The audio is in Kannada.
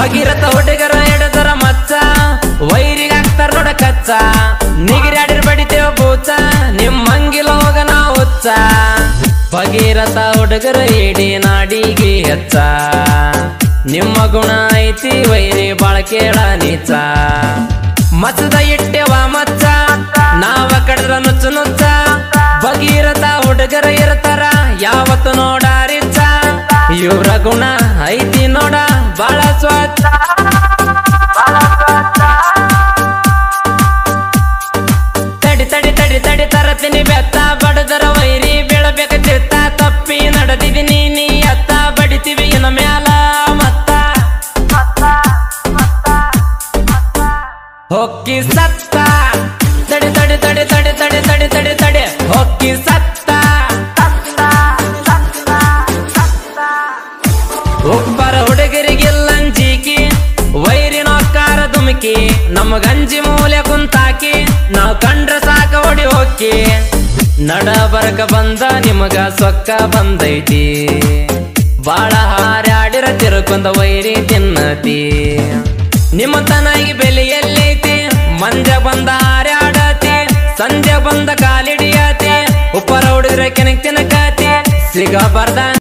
ಭಗೀರಥ ಹುಡುಗರ ಎಡದರ ಮಚ್ಚ ವೈರಿಗ ಹಾಕ್ತಾರ ನೋಡ ಕಚ್ಚ ನಿಗಿರಾಡಿರ್ ಬಡಿತೇವ ಬೂಚ ನಿಮ್ ಮಂಗಿಲ ಹೋಗ ನಾವು ಹುಚ್ಚ ಭಗೀರಥ ಹುಡುಗರ ಇಡೀ ನಾಡಿಗೆ ಹೆಚ್ಚ ನಿಮ್ಮ ಗುಣ ಐತಿ ವೈರಿ ಬಾಳ ಕೇಳ ನೀಚ ಮಚ್ಚದ ಇಟ್ಟೆವ ಮಚ್ಚ ನಾವ ಕಡದ್ರ ನುಚ್ಚ ನುಚ್ಚ ಭಗೀರಥ ಹುಡುಗರ ಇರ್ತಾರ ಯಾವತ್ತು ನೋಡಾರಿಚ್ಚ ಇವ್ರ ಗುಣ ಐತಿ ನೋಡ ಬಾಳ ಸ್ವಚ್ಛ ತಡಿ ತಡಿ ತಡಿ ತಡಿ ತರತೀನಿ ಬೆತ್ತ ಬಡದರ ವೈರಿ ಬೀಳಬೇಕ ಚಿತ್ತ ತಪ್ಪಿ ನಡೆದಿದ್ದೀನಿ ನೀ ಅತ್ತ ಬಡಿತೀವಿ ಇನ್ನ ಮ್ಯಾಲ ಮತ್ತ ಹೊಕ್ಕಿ ಸತ್ತ ತಡಿ ತಡಿ ತಡಿ ತಡಿ ತಡಿ ತಡಿ ತಡಿ ತಡಿ ಹೊಕ್ಕಿ ಸತ್ತ ಒಬ್ಬರ ಹುಡುಗರಿಗೆಲ್ಲಂಜಿಕಿ ವೈರಿನ ಕಾರ ದುಮಕಿ ನಮ್ಮ ಗಂಜಿ ಮೂಲೆ ಕುಂತಾಕಿ ನಾವ್ ಕಂಡ್ರ ಸಾಕ ಹೊಡಿ ಹೋಕ್ಕಿ ನಡ ಬರಕ ಬಂದ ನಿಮಗ ಸೊಕ್ಕ ಬಂದೈತಿ ಬಾಳ ಹಾರ್ಯಾಡಿರ ತಿರುಕೊಂದ ವೈರಿ ತಿನ್ನತಿ ನಿಮ್ಮ ತನಾಗಿ ಬೆಲೆ ಎಲ್ಲೈತಿ ಮಂಜ ಬಂದ ಹಾರ್ಯಾಡತಿ ಸಂಜೆ ಬಂದ ಕಾಲಿಡಿಯತಿ ಉಪ್ಪರ ಹುಡುಗರ ಕೆನಕ್ ತಿನ್ನಕತಿ ಸಿಗಬಾರ್ದ